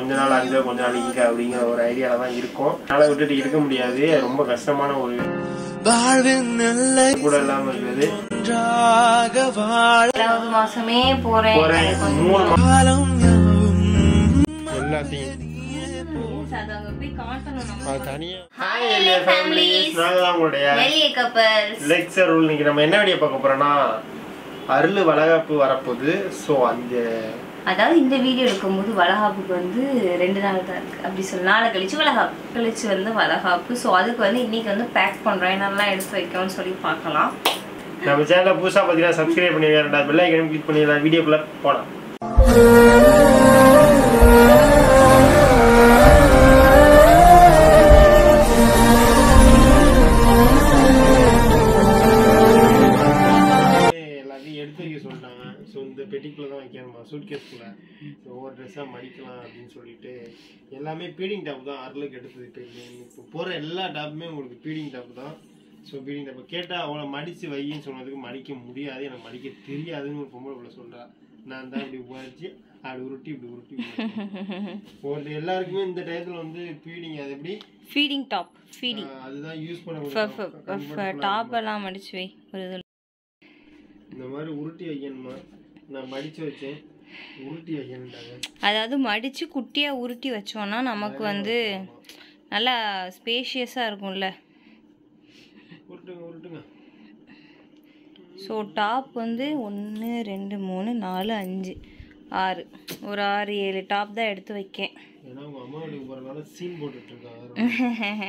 கொஞ்ச நாள் அங்கே கொஞ்ச நாள் இங்கே அப்படிங்கிற ஒரு ஐடியாவில் தான் இருக்கும் அதனால் விட்டுட்டு இருக்க முடியாது ரொம்ப கஷ்டமான ஒரு கூட இல்லாமல் இருக்கிறது ஏழாவது மாசமே போறேன் ஒரு அது கொஞ்சம் மூணு மாதம் எல்லாத்தையும் அது அங்க போய் காட்டணும் நம்ம அது தனியாக ஹாய் எல்லா ஃபேமிலிஸ் நாங்கள் தான் உங்களுடைய வெளியே கப்பல்ஸ் லெக்சர் ரூல் இன்னைக்கு நம்ம என்ன வீடியோ பார்க்க போறோம்னா அருள் வளகாப்பு வரப்போகுது ஸோ அந்த அதாவது இந்த வீடியோ எடுக்கும்போது வளகாப்புக்கு வந்து ரெண்டு நாள் தான் இருக்கு அப்படி சொல்லி நாளை கழிச்சு வளகாப்பு கழிச்சு வந்து வளகாப்பு ஸோ அதுக்கு வந்து இன்னைக்கு வந்து பேக் பண்றேன் என்னெல்லாம் எடுத்து வைக்கணும்னு சொல்லி பார்க்கலாம் நம்ம சேனலை புதுசாக பார்த்தீங்கன்னா சப்ஸ்கிரைப் பண்ணிடுங்க ரெண்டாவது பெல் ஐக்கனும் கிளிக் பண்ணிடலாம் வீடியோக்குள்ளே போகலாம் எல்லாத்தையும் எடுத்து வைக்க சொல்லிட்டாங்க ஸோ இந்த பெட்டிக்குள்ளே தான் வைக்கணுமா சூட் கேஸ்க்குள்ளே ஸோ ஒவ்வொரு ட்ரெஸ்ஸாக மடிக்கலாம் அப்படின்னு சொல்லிட்டு எல்லாமே பீடிங் டாப் தான் அருளுக்கு எடுத்தது இப்போ இப்போ போகிற எல்லா டாப்புமே உங்களுக்கு பீடிங் டாப் தான் ஸோ பீடிங் டாப் கேட்டால் அவளை மடித்து வையின்னு சொன்னதுக்கு மடிக்க முடியாது எனக்கு மடிக்க தெரியாதுன்னு ஒரு பொம்பளை பிள்ளை சொல்கிறா நான் தான் இப்படி உழைச்சி அப்படி உருட்டி இப்படி உருட்டி ஒரு எல்லாருக்குமே இந்த டயத்தில் வந்து பீடிங் அது எப்படி ஃபீடிங் டாப் ஃபீடிங் ஆஹ் அதுதான் யூஸ் பண்ண டாப் எல்லாம் மடிச்சு வை ஒரு இது இந்த மாதிரி உருட்டி வைக்கணுமா நான் மடிச்சு வச்சேன் உருட்டி வைக்கணுட்டாங்க அதாவது மடிச்சு குட்டியா உருட்டி வச்சோம்னா நமக்கு வந்து நல்லா ஸ்பேஷியஸாக இருக்கும்ல உருட்டுங்க உருட்டுங்க ஸோ டாப் வந்து ஒன்று ரெண்டு மூணு நாலு அஞ்சு ஆறு ஒரு ஆறு ஏழு டாப் தான் எடுத்து வைக்கேன் ஏன்னா உங்க அம்மா வீட்டுக்கு போறதுனால சீன் போட்டுட்டு இருக்காங்க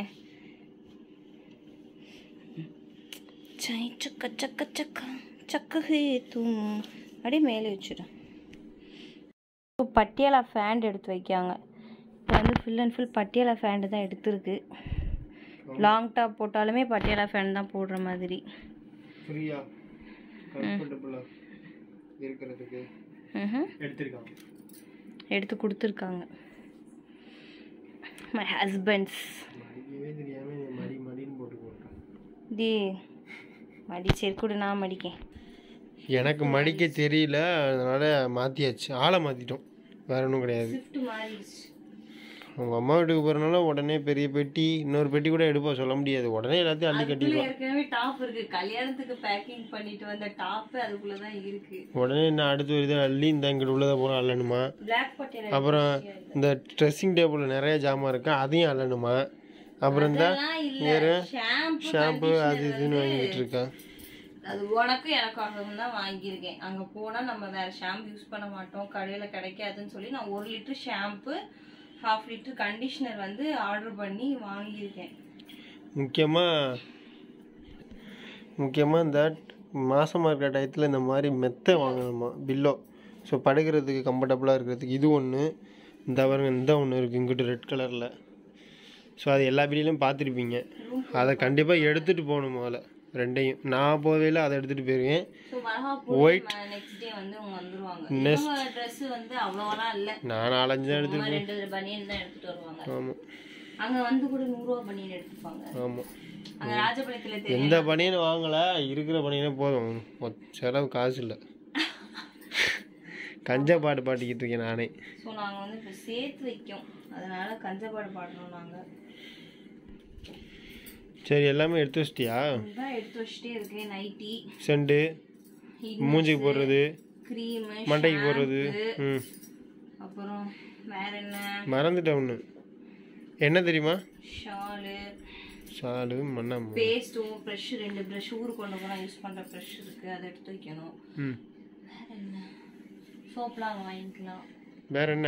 சை சக்க சக்க சக்க சக்க ஹே தூம் அப்படியே மேலே வச்சிடும் இப்போ பட்டியாலா ஃபேண்ட் எடுத்து வைக்காங்க இப்போ வந்து full and full Patiala pant தான் எடுத்திருக்கு லாங் டாப் போட்டாலுமே பட்டியாலா ஃபேண்ட் தான் போடுற மாதிரி ஃப்ரீயா கம்ஃபர்டபுளா இருக்கிறதுக்கு ம்ஹும். எடுத்திருக்காங்க எடுத்து கொடுத்துருக்காங்க மை ஹஸ்பண்ட்ஸ் மடிக்கவே தெரியாம நீ மடி மடின்னு போட்டு போட்டேன் டி மடி சரி கொடு நான் மடிக்கேன் எனக்கு மடிக்க தெரியல அதனால மாத்தியாச்சு ஆளை மாத்திட்டோம் வேற ஒன்றும் கிடையாது ஷிஃப்ட் மாறிடுச்சு உங்க அம்மா வீட்டுக்கு போறதுனால உடனே பெரிய பெட்டி இன்னொரு பெட்டி கூட எடுப்பா சொல்ல முடியாது உடனே எல்லாத்தையும் அள்ளி கட்டிடுவோம் ஏற்கனவே டாப் இருக்கு கல்யாணத்துக்கு பேக்கிங் பண்ணிட்டு வந்த டாப் அதுக்குள்ள தான் இருக்கு உடனே என்ன அடுத்து ஒரு இதை அள்ளி இந்த இங்கிட்ட உள்ளதை பூரா அள்ளணுமா பிளாக் பட்டியல அப்புறம் இந்த ட்ரெஸ்ஸிங் டேபிள் நிறைய ஜாமான் இருக்கு அதையும் அள்ளணுமா அப்புறம் இந்த இல்ல ஷாம்பு ஷாம்பு அது இதுன்னு வாங்கிட்டு இருக்கேன் அது உனக்கு எனக்காகவும் தான் வாங்கியிருக்கேன் அங்க போனா நம்ம வேற ஷாம்பு யூஸ் பண்ண மாட்டோம் கடையில கிடைக்காதுன்னு சொல்லி நான் ஒரு litre shampoo half litre conditioner வந்து ஆர்டர் பண்ணி வாங்கியிருக்கேன் முக்கியமாக முக்கியமாக இந்த மாசமாக இருக்கிற டயத்தில் இந்த மாதிரி மெத்தை வாங்கணுமா பில்லோ ஸோ படுக்கிறதுக்கு கம்ஃபர்டபுளாக இருக்கிறதுக்கு இது ஒன்று இந்த பாருங்க இந்த ஒன்று இருக்குது இங்கிட்டு ரெட் கலரில் ஸோ அது எல்லா வீடியோலையும் பார்த்துருப்பீங்க அதை கண்டிப்பாக எடுத்துகிட்டு போகணும் முதல்ல ரெண்டையும் நான் போவேல அதை எடுத்துகிட்டு போயிருவேன் ஸோ மலகா White. நெக்ஸ்ட் டே வந்து அவங்க வந்துருவாங்க இவங்க ட்ரெஸ் வந்து அவ்வளோலாம் இல்ல நான் நாலஞ்சு தான் எடுத்து சும்மா ரெண்டு பனியன் தான் எடுத்துட்டு வருவாங்க ஆமாம் அங்க வந்து கூட நூறுரூவா பனியன் எடுத்துப்பாங்க ஆமாம் அங்க ராஜபாளையத்துல தெரியும் எந்த பனியனும் வாங்கலை இருக்கிற பனியனே போதும் மொ- செலவு காசு இல்லை கஞ்சா பாட்டு பாட்டிக்கிட்டு இருக்கேன் நானே ஸோ நாங்க வந்து இப்போ சேர்த்து வைக்கோம் அதனால கஞ்சப்பாடு பாடுறோம் நாங்க சரி எல்லாமே எடுத்து வச்சிட்டியா இதுதான் எடுத்து வச்சுட்டே இருக்கேன் நைட்டி செண்டு மூஞ்சிக்கு போடுறது க்ரீம் மண்டைக்கு போடுறது ம் அப்புறம் வேற என்ன மறந்துட்டேன் ஒன்று என்ன தெரியுமா ஷாலு சாலு மண்ணாம பேஸ்ட்டும் ப்ரெஷ் ரெண்டு ப்ரஷ் ஊருக்கு கொண்டு போனால் யூஸ் பண்ணுற ப்ரெஷ் இருக்கு அதை எடுத்து வைக்கணும் ம் வேற என்ன சோப்லாம் அங்கே வாங்கிக்கலாம் வேற என்ன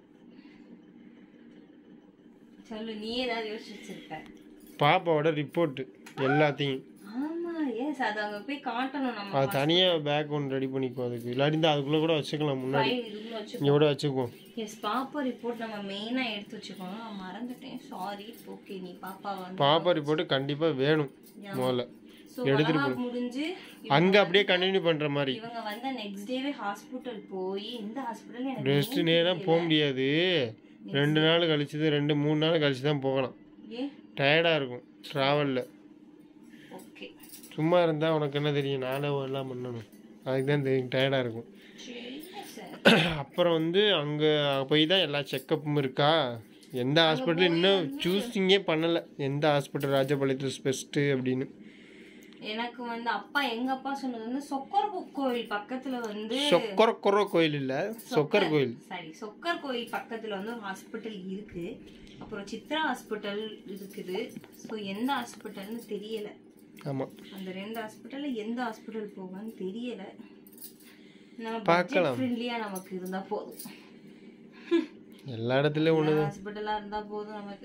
சொல்லு நீ ஏதாவது யோசிச்சு வச்சிருக்க பாப்பாவோட ரிப்போர்ட்டு எல்லாத்தையும் ஆமா எஸ் அது அங்க போய் காட்டணும் நம்ம அது தனியாக பேக் ஒன்று ரெடி பண்ணிக்குவோம் அதுக்கு இல்லாட்டி தான் அதுக்குள்ளே கூட வச்சுக்கலாம் முன்னாடி ஃபைல் இதுக்குள்ள வச்சு இங்கே கூட வச்சுக்குவோம் எஸ் பாப்பா ரிப்போர்ட் நம்ம மெயினா எடுத்து வச்சுக்கணும் நான் மறந்துட்டேன் சாரி ஓகே நீ பாப்பா வந்து பாப்பா ரிப்போர்ட்டு கண்டிப்பாக வேணும் முதல்ல ஸோ வளகாப்பு முடிஞ்சு அங்கே அப்படியே கண்டினியூ பண்ணுற மாதிரி இவங்க வந்து நெக்ஸ்ட் டேவே ஹாஸ்பிட்டல் போய் இந்த ஹாஸ்பிட்டல் எனக்கு ரெஸ்ட் நேரம் போக முடியாது ரெண்டு நாள் கழிச்சு ரெண்டு மூணு நாள் கழிச்சு தான் போகலாம் ஏ டயர்டாக இருக்கும் ட்ராவலில் ஓகே சும்மா இருந்தால் உனக்கு என்ன தெரியும் நானே எல்லாம் பண்ணணும் அதுக்கு தான் தெரியும் டயர்டாக இருக்கும் சரி சார் அப்புறம் வந்து அங்கே போய் தான் எல்லா செக்கப்பும் இருக்கா எந்த ஹாஸ்பிட்டல் இன்னும் சூஸிங்கே பண்ணலை எந்த ஹாஸ்பிட்டல் ராஜபாளையத்தில் பெஸ்ட்டு அப்படின்னு எனக்கு வந்து அப்பா எங்க அப்பா சொன்னது வந்து சொக்கர் கோவில் பக்கத்துல வந்து சொக்கர குற கோயில் இல்லை சொக்கர் கோயில் சாரி சொக்கர் கோயில் பக்கத்துல வந்து ஒரு ஹாஸ்பிட்டல் இருக்கு அப்புறம் சித்ரா ஹாஸ்பிட்டல் இருக்குது ஸோ எந்த ஹாஸ்பிட்டல்னு தெரியல ஆமாம் அந்த ரெண்டு ஹாஸ்பிட்டல்ல எந்த ஹாஸ்பிட்டல் போகணும்னு தெரியல நம்ம பார்க்கலாம். ஃப்ரெண்ட்லியா நமக்கு இருந்தா போதும் எல்லா இடத்துலையும் ஒன்று ஹாஸ்பிட்டலா இருந்தா போதும் நமக்கு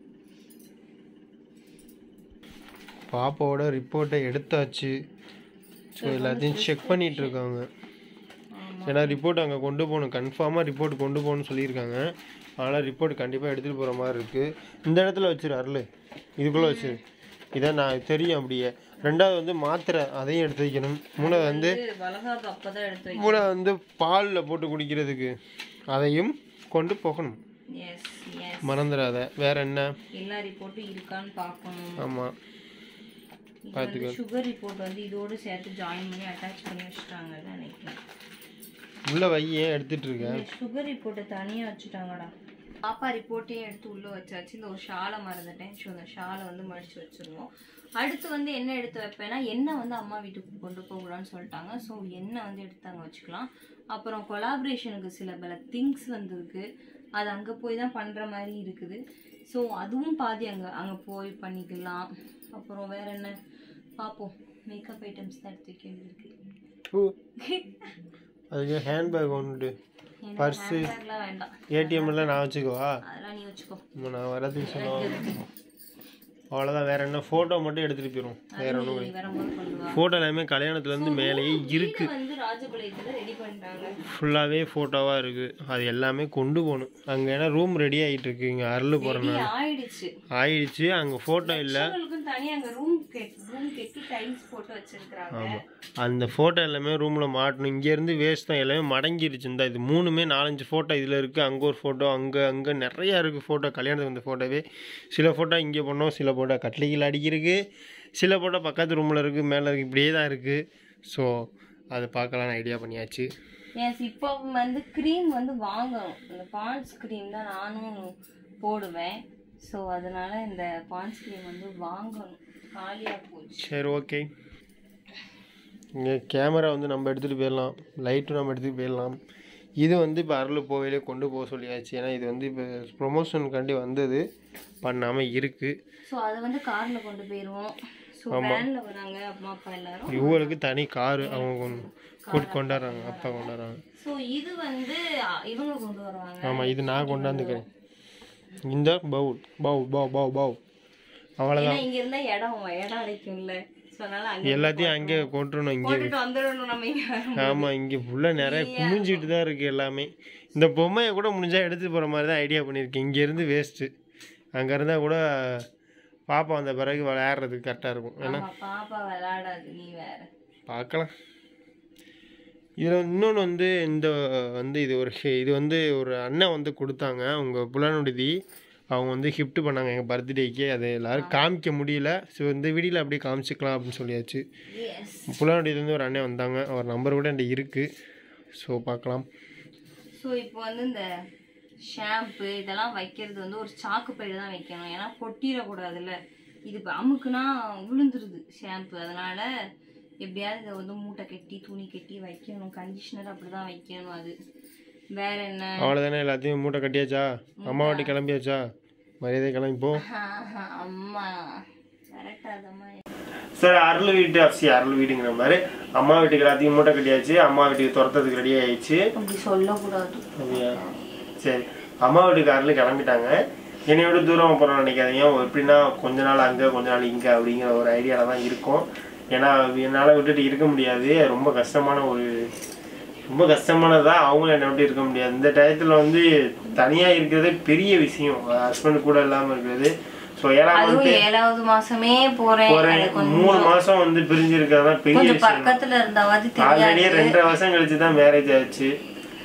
பாப்பாவோட ரிப்போர்ட்டை எடுத்தாச்சு ஸோ எல்லாத்தையும் செக் பண்ணிட்டு இருக்காங்க ஏன்னா ரிப்போர்ட் அங்கே கொண்டு போகணும் கன்ஃபார்மாக ரிப்போர்ட் கொண்டு போகணும்னு சொல்லியிருக்காங்க அதனால் ரிப்போர்ட் கண்டிப்பாக எடுத்துகிட்டு போகிற மாதிரி இருக்குது இந்த இடத்துல வச்சிரு அருள் இதுக்குள்ளே வச்சிரு இதான் நான் தெரியும் அப்படியே ரெண்டாவது வந்து மாத்திரை அதையும் எடுத்து வைக்கணும் மூணாவது வந்து வளகாப்பு அப்பதான் எடுத்து வைக்கணும் மூணாவது வந்து பாலில் போட்டு குடிக்கிறதுக்கு அதையும் கொண்டு போகணும் எஸ் எஸ் மறந்துடாத வேற என்ன எல்லா ரிப்போர்ட்டும் இருக்கான்னு பார்க்கணும் ஆமாம் இது வந்து சுகர் ரிப்போர்ட் வந்து இதோட சேர்த்து ஜாயின் பண்ணி அட்டாச் பண்ணி வச்சுட்டாங்கன்னு நினைக்கிறேன் உள்ள வையேன் எடுத்துட்டு இருக்கேன் சுகர் ரிப்போர்ட்டை தனியாக வச்சுட்டாங்கடா பாப்பா ரிப்போர்ட்டையும் எடுத்து உள்ளே வச்சாச்சு இந்த ஒரு ஷாலை மறந்துட்டேன் ஸோ அந்த ஷாலை வந்து மடிச்சு வச்சிருவோம் அடுத்து வந்து என்ன எடுத்து வைப்பேன்னா எண்ணெய் வந்து அம்மா வீட்டுக்கு கொண்டு போகக்கூடாதுன்னு சொல்லிட்டாங்க ஸோ எண்ணெய் வந்து எடுத்து அங்கே வச்சுக்கலாம் அப்புறம் கொலாபரேஷனுக்கு சில பல திங்ஸ் வந்திருக்கு அது அங்கே போய் தான் பண்ணுற மாதிரி இருக்குது ஸோ அதுவும் பாதி அங்கே அங்கே போய் பண்ணிக்கலாம் அப்புறம் வேற என்ன பார்ப்போம் மேக்கப் ஐட்டம்ஸ் தான் எடுத்து வைக்க வேண்டியிருக்கு பூ. அதுக்கு ஹேண்ட்பேக் ஒன்று எனக்கு Purse. ஹேண்ட்பேக்லாம் வேண்டாம் ஏடிஎம்ல நான் வச்சுக்கவா அதெல்லாம் நீ வச்சுக்கோ ஆமா, நான் வரதுக்கு சொன்னோம் அவ்வளோதான் வேற என்ன ஃபோட்டோ மட்டும் எடுத்துட்டு போயிடும் வேற ஒன்றும் நீ வரும்போது கொண்டு வா ஃபோட்டோ எல்லாமே கல்யாணத்துல இருந்து மேலேயே இருக்கு இது வந்து ராஜபாளையத்துல ரெடி பண்ணிட்டாங்க ஃபுல்லாகவே ஃபோட்டோவாக இருக்குது அது எல்லாமே கொண்டு போகணும் அங்கே ஏன்னா ரூம் ரெடி ஆகிட்டு இருக்கு இங்கே அருள் போகிறனால ரெடி ஆயிடுச்சு ஆயிடுச்சு அங்கே ஃபோட்டோ இல்லை உங்களுக்கும் தனியா அங்க ரூம் கெட் ரூம் கெட்டி டைல்ஸ் போட்டு வச்சிருக்காங்க அந்த ஃபோட்டோ எல்லாமே ரூமில் மாட்டணும் இங்கேருந்து வேஸ்ட் தான் எல்லாமே மடங்கிருச்சு இந்த இது மூணுமே நாலஞ்சு ஃபோட்டோ இதில் இருக்குது அங்கே ஒரு ஃபோட்டோ அங்கே அங்கே நிறையா இருக்குது ஃபோட்டோ கல்யாணத்துக்கு வந்த ஃபோட்டோவே சில ஃபோட்டோ இங்கே பண்ணோம் சில ஃபோட்டோ கட்லிகள் அடிக்கிருக்கு சில ஃபோட்டோ பக்கத்து ரூமில் இருக்குது மேலே இருக்குது இப்படியே தான் இருக்குது ஸோ அதை பார்க்கலான்னு ஐடியா பண்ணியாச்சு எஸ் இப்போ வந்து க்ரீம் வந்து வாங்கணும் இந்த பான்ஸ் க்ரீம் தான் நானும் போடுவேன் ஸோ அதனால இந்த பான்ஸ் க்ரீம் வந்து வாங்கணும் காலியா போச்சு சரி ஓகே இங்கே கேமரா வந்து நம்ம எடுத்துகிட்டு போயிடலாம் லைட்டும் நம்ம எடுத்துகிட்டு போயிடலாம் இது வந்து இப்போ அருள் போவையிலே கொண்டு போக சொல்லியாச்சு ஏன்னா இது வந்து இப்போ ப்ரொமோஷனுக்காண்டி வந்தது பண்ணாமல் இருக்குது ஸோ அதை வந்து கார்ல கொண்டு போயிடுவோம் ஸோ வேன்ல வராங்க அம்மா அப்பா எல்லாரும் இவங்களுக்கு தனி காரு அவங்க கொண்டு கூட்டு கொண்டாடுறாங்க அப்பா கொண்டாடுறாங்க ஸோ இது வந்து அ, இவங்க கொண்டு வருவாங்க ஆமாம் இது நான் கொண்டாந்துக்கிறேன் இந்த பவுல் பவு பவு பவு பவு அவ்வளோதான் ஏன்னா இங்க இருந்தா இடம் இடம் அடைக்கும்ல ஸோ அதனால அங்க எல்லாத்தையும் அங்கே கொண்டுறணும் இங்கே போட்டுட்டு வந்துடணும் நம்ம இங்க வரும் ஆமாம் இங்கே ஃபுல்லாக நிறைய குமிஞ்சிட்டு தான் இருக்குது எல்லாமே இந்த பொம்மையை கூட முடிஞ்சால் எடுத்துகிட்டு போகிற மாதிரி தான் ஐடியா பண்ணியிருக்கேன் இங்கேருந்து வேஸ்ட்டு அங்கே இருந்தால் கூட பாப்பா வந்த பிறகு விளையாடுறதுக்கு கரெக்டாக இருக்கும் ஏன்னா ஆமா, பாப்பா விளையாடாது நீ வேற பார்க்கலாம் இதில் இன்னொன்று வந்து இந்த வந்து இது ஒரு ஹே- இது வந்து ஒரு அண்ணன் வந்து கொடுத்தாங்க அவங்க புலனுடுதி அவங்க வந்து gift பண்ணாங்க எங்கள் பர்த்டேக்கு அது எல்லாரும் காமிக்க முடியல ஸோ இந்த வீடியோவில் அப்படியே காமிச்சிக்கலாம் அப்படின்னு சொல்லியாச்சு எஸ் புலனுடியிலேருந்து ஒரு அண்ணன் வந்தாங்க அவர் நம்பர் கூட என்கிட்ட இருக்குது ஸோ பார்க்கலாம் ஸோ இப்போ வந்து இந்த ஷாம்பு இதெல்லாம் வைக்கிறது வந்து ஒரு சாக்கு பையில தான் வைக்கணும் ஏன்னா கொட்டிடக்கூடாதுல்ல இது இப்போ அமுக்குனா விழுந்துருது ஷாம்பு அதனால எப்படியாவது இதை வந்து மூட்டை கட்டி துணி கட்டி வைக்கணும் கண்டிஷனர் அப்படி தான் வைக்கணும் அது வேற என்ன அவ்வளோதானே எல்லாத்தையும் மூட்டை கட்டியாச்சா அம்மா வாட்டி கிளம்பியாச்சா மரியாதை கிளம்பி போ ஆஹா, அம்மா கரெக்டாதம்மா சரி அருள் வீட்டு அரிசி அருள் வீடுங்கிற மாதிரி அம்மா வீட்டுக்கு எல்லாத்தையும் மூட்டை கட்டியாச்சு அம்மா வீட்டுக்கு துரத்துறதுக்கு ரெடி ஆயிடுச்சு அப்படி சொல்லக்கூடாது அப்படியா சரி அம்மா வீட்டுக்கு அருள் கிளம்பிட்டாங்க என்னை விட தூரம் போகிறோம்னு நினைக்காதீங்க எப்படின்னா கொஞ்ச நாள் அங்கே கொஞ்ச நாள் இங்கே அப்படிங்கிற ஒரு ஐடியாவில் தான் இருக்கும் ஏன்னா என்னால் விட்டுட்டு இருக்க முடியாது ரொம்ப கஷ்டமான ஒரு ரொம்ப கஷ்டமானதா அவங்களும் என்னை விட்டு இருக்க முடியாது இந்த டயத்தில் வந்து தனியாக இருக்கிறதே பெரிய விஷயம் ஹஸ்பண்ட் கூட இல்லாமல் இருக்கிறது ஸோ ஏழாம் அதுவும் ஏழாவது மாசமே போறேன் ஒரு அது கொஞ்சம் மூணு மாசம் வந்து பிரிஞ்சிருக்கிறது தான் பெரிய கொஞ்சம் விஷயம் பக்கத்துல இருந்தாவது ஆல்ரெடி தெரியாது ரெண்டரை வருஷம் கழிச்சு தான் மேரேஜ் ஆச்சு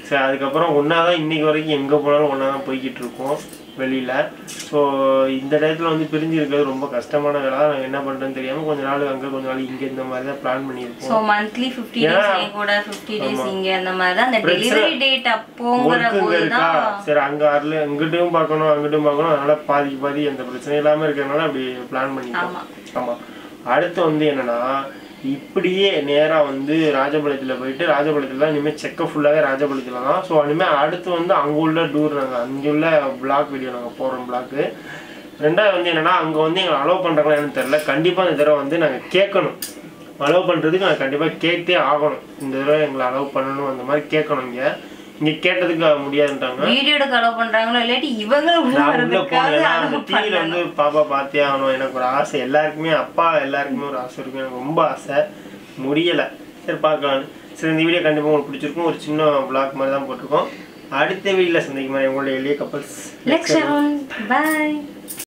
சரி அதுக்கப்புறம் ஒன்றா தான் இன்றைக்கி வரைக்கும் எங்கே போனாலும் ஒன்றா தான் போய்கிட்டு இருக்கோம் வெளியில் ஸோ இந்த டயத்தில் வந்து பிரிஞ்சு இருக்கிறது ரொம்ப கஷ்டமான வேலை தான் நாங்கள் என்ன பண்ணுறோன்னு தெரியாமல் கொஞ்ச நாள் அங்கே கொஞ்ச நாள் இங்கே இந்த மாதிரி தான் பிளான் பண்ணியிருக்கோம் ஸோ மந்த்லி ஃபிஃப்டி டேஸ் என் கூட ஃபிஃப்டி டேஸ் இங்க அந்த மாதிரி தான் அந்த டெலிவரி டேட் அப்போங்கிற ஒர்க்கு இங்கே போது இருக்கா தான் சரி அங்கே அருள் இங்கிட்டும் பார்க்கணும் அங்கிட்டும் பார்க்கணும் அதனால பாதிக்கு பாதி எந்த பிரச்சனையும் இல்லாமல் இருக்கிறதுனால அப்படி பிளான் பண்ணிட்டோம் ஆமா ஆமாம் அடுத்து வந்து என்னன்னா இப்படியே நேராக வந்து ராஜபாளையத்தில் போயிட்டு ராஜபாளையத்தில் தான் இனிமேல் செக்கப் ஃபுல்லாகவே ராஜபாளையத்தில் தான் ஸோ இனிமேல் அடுத்து வந்து அங்கே உள்ள டூர் நாங்கள் அங்கே உள்ள பிளாக் வீடியோ நாங்கள் போடுறோம் பிளாக்கு ரெண்டாவது வந்து என்னன்னா அங்கே வந்து எங்களை அலோவ் பண்ணுறாங்களா என்னன்னு தெரில கண்டிப்பாக இந்த தடவை வந்து நாங்கள் கேட்கணும் அலோவ் பண்ணுறதுக்கு நாங்கள் கண்டிப்பாக கேட்டே ஆகணும் இந்த தடவை எங்களை அலோவ் பண்ணணும் அந்த மாதிரி கேட்கணும் இங்கே இங்கே கேட்டதுக்கு முடியாதுன்ட்டாங்க வீடியோ எடுக்க அலோவ் பண்றாங்களோ இல்லாட்டி இவங்க உள்ள நான் உள்ள வரதுக்காக போனேன் அந்த allow டிவியில் வந்து பாப்பா பார்த்தே ஆகணும் எனக்கு ஒரு ஆசை எல்லாருக்குமே அப்பா எல்லாருக்குமே ஒரு ஆசை இருக்கும் எனக்கு ரொம்ப ஆசை முடியலை சரி பார்க்கலாம் சரி இந்த வீடியோ கண்டிப்பாக உங்களுக்கு பிடிச்சிருக்கும் ஒரு சின்ன vlog மாதிரி தான் போட்டிருக்கோம் அடுத்த வீடியோவில் சந்திக்கும் மாதிரி உங்களுடைய எளிய கப்பல்ஸ் Lecture on. Bye.